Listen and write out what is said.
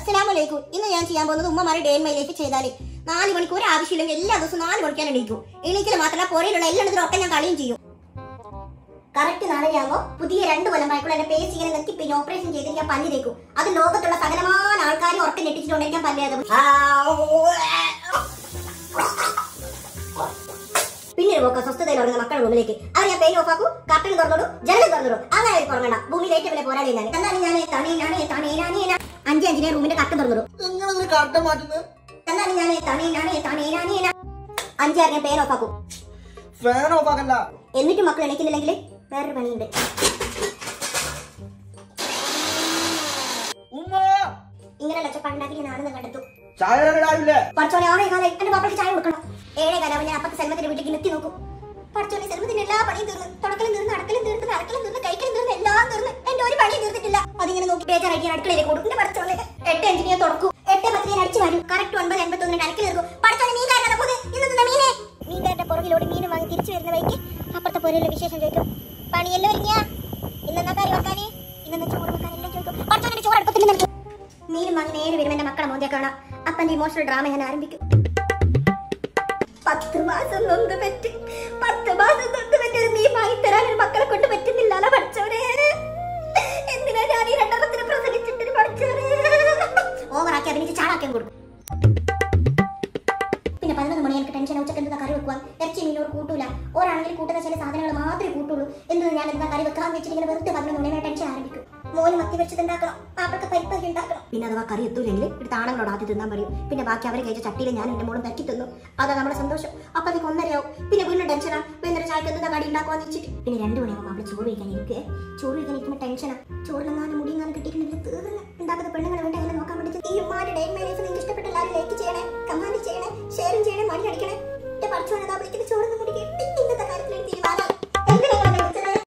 അസ്സലാമലൈക്കും ഇന്ന് ഞാൻ ചെയ്യാൻ പോകുന്നത് ഉമ്മമാരെ ഡേ മൈ ലൈഫ് ചെയ്താലേ നാല് മണിക്കൂർ ആവശ്യമില്ലെങ്കിൽ എല്ലാ ദിവസവും നാല് മണിക്കാൻ എണീക്കും എണീക്കൽ മാത്രമല്ല പുറയിലുള്ള എല്ലാത്തിനും ഒക്കെ ഞാൻ കളിയും ചെയ്യും കറക്റ്റ് നാളെയാകുമ്പോൾ പുതിയ രണ്ട് കൊല്ലം പഴക്കുള്ള എന്റെ പേസ് ഇങ്ങനെ നെത്തി പിന്നെ ഓപ്പറേഷൻ ചെയ്തിട്ട് ഞാൻ പല്ല് തേക്കും അത് ലോകത്തുള്ള സകലമായ ആൾക്കാരും ഉറക്കം ഞെട്ടിച്ചിട്ടുണ്ടെങ്കിൽ ഞാൻ പല്ല് പിന്നീട് പോക്ക സ്വസ്ഥതയിൽ ഉറങ്ങുന്ന മക്കളുടെ റൂമിലേക്ക് അവർ ഞാൻ പെയിൻ ഓഫാക്കൂ കർട്ടൻ തുറന്നോളൂ ജനൽ തുറന്നോളൂ അങ്ങനെ അവർക്ക് ഉറങ്ങണ്ട ഭൂമിയിൽ ഏറ്റവും വലിയ പോരാളി ഞാൻ എന്താണ് ഞാൻ തണേ ഞാനേ തണേ ഞാനേ ഞാൻ അഞ്ച് അഞ്ചിനെ റൂമിന്റെ കർട്ടൻ തുറന്നോളൂ നിങ്ങളൊരു കറക്റ്റ് മാറ്റുന്നത് എന്താണ് ഞാൻ തണേ ഞാനേ തണേ ഞാനേ ഞാൻ അഞ്ചാറ് ഞാൻ പെയിൻ ഓഫാക്കും ഫാൻ ഓഫ് ആക്കണ്ട എന്നിട്ട് മക്കൾ എണീക്കുന്നില്ലെങ്കിൽ വേറൊരു പണിയുണ്ട് ഉമ്മ ഇങ്ങനെ ലക്ഷപ്പാടുണ്ടാക്കി ഞാൻ ആണെന്ന് കണ്ടെത്തു ചായ ഇടാവില്ലേ പഠിച്ചോനെ ആറേ കാലം എന്റെ പാപ്പയ്ക്ക് ചായ കൊടുക്കണം ഏഴേ കാലം ഞാൻ അപ്പക്ക് സെൽമത്തിന്റെ വീട്ടിലേക്ക് നിർത്തി നോക്കും പഠിച്ചോനെ സെൽമത്തിന്റെ എല്ലാ പണിയും തീർന്നു തുടക്കലും തീർന്ന് അടക്കലും തീർന്ന് അടക്കലും തീർന്ന് കഴിക്കലും തീർന്ന് എല്ലാം തീർന്ന് എന്റെ ഒരു പണിയും തീർന്നിട്ടില്ല അതിങ്ങനെ നോക്കി ബേജാറാക്കി അടുക്കളയിലേക്ക് കൊടുക്കും എന്റെ പഠിച്ചോനെ എട്ട് അഞ്ചിന് ഞാൻ തുറക്കും എട്ട് പത്തിന് ഞാൻ അടിച്ചു വരും കറക്റ്റ് ഒൻപത് എൺപത്തി ഒന്നിന് അടക്കൽ തീർക്കും പഠിച്ചോനെ മീൻ കാരണം പോകുന്നത് ഇന്നത്തെ മീനെ മീൻകാരുടെ പുറകിലൂടെ മീൻ വാങ്ങി തിരിച്ചു വരുന്ന വഴിക്ക് അപ്പുറത്തെ പുരയിലെ വിശേഷം ചോദിക്കും പണിയല്ലോ ഒരുങ്ങിയ ഇന്നെന്താ കറി വെക്കാനേ ഇന്നെന്താ ചോറ് വെക്കാൻ എല്ലാം ചോദിക്കും പഠിച്ചോനെ ചോറ് അടുപ്പത്തിൽ നിന്ന് മീനും വാങ്ങി നേരെ വരും എന്റെ മക്കളെ മോന്തിയെ കാണാം അപ്പന്റെ ഇമോഷണൽ ഡ്രാമ ഞാൻ ആരംഭിക്കും പത്ത് മാസം നൊന്ത് പറ്റി പത്ത് മാസം നൊന്ത് പറ്റി ഒരു മീൻ വാങ്ങി തരാൻ ഒരു മക്കളെ കൊണ്ട് പറ്റുന്നില്ല അല്ല പഠിച്ചവരെ എന്തിനാ ഞാൻ ഈ രണ്ടെണ്ണത്തിന് പ്രസവിച്ചിട്ട് പഠിച്ചവരെ ഓവറാക്കി അഭിനയിച്ച് ചാടാക്കാൻ കൊടുക്കും പിന്നെ പതിനൊന്ന് മണി എനിക്ക് ടെൻഷൻ ഉച്ചക്ക് എന്താ കറി വെക്കുവാൻ ഇറച്ചി മീനോട് കൂട്ടൂല ഒരാണെങ്കിൽ കൂട്ടുന്ന ചില സാധനങ്ങൾ മാത്രമേ കൂട്ടുള്ളൂ എന്ത് ഞാൻ എന്താ കറി വെക്കാൻ വെച്ചിട്ട് ഇങ്ങനെ വെറുതെ പതിനൊന്ന് മണിയാണ് ടെൻഷൻ ആരംഭിക്കും മോന് മത്തി വെച്ചത് ഉണ്ടാക്കണം പാപ്പക്ക് പരിപ്പൊക്കെ ഉണ്ടാക്കണം പിന്നെ അഥവാ കറി എത്തൂലെങ്കിൽ എടുത്ത് ആണുങ്ങളോട് ആദ്യം തിന്നാൻ പറയും പിന്നെ ബാക്കി അവർ കഴിച്ച ചട്ടിയിൽ ഞാൻ എന്റെ മോളും പറ്റി തിന്നു അതാ നമ്മുടെ സന്തോഷം അപ്പൊ അത് ഒന്നരയാവും പിന്നെ വീണ്ടും ടെൻഷനാ വൈകുന്നേരം ചായക്ക് എന്താ കടി ഉണ്ടാക്കുവാന്ന് വെച്ചിട്ട് പിന്നെ രണ്ടു മണിയാകുമ്പോൾ അവിടെ ചോറ് കഴിക്കാൻ ഇരിക്കുക ചോറ് കഴിക്കാൻ ഇരിക്കുമ്പോൾ ടെൻഷനാ ചോറിലെങ്ങാനും മുടിയെങ്ങാനും കിട്ടിയിട്ടുണ്ടെങ്കിൽ തീർന്ന് ഉണ്ടാക്കുന്ന പെണ്ണുങ്ങളെ വേണ്ട എങ്ങനെ നോക്കാൻ വേണ്ടി ഈ ഉമ്മാരുടെ ഡേ മൈ ലൈഫ് നിങ്ങൾക്ക് ഇഷ്ടപ്പെട്ട എല്ലാവരും ലൈക്ക് ചെയ്യണേ കമന്റ് ചെയ്യണേ ഷെയറും ചെയ്യണേ മണി അടിക്കണേ എന്റെ പഠിച്ചു വന്നതാ വിളിക്കുന്ന ചോറൊന്നും മുടി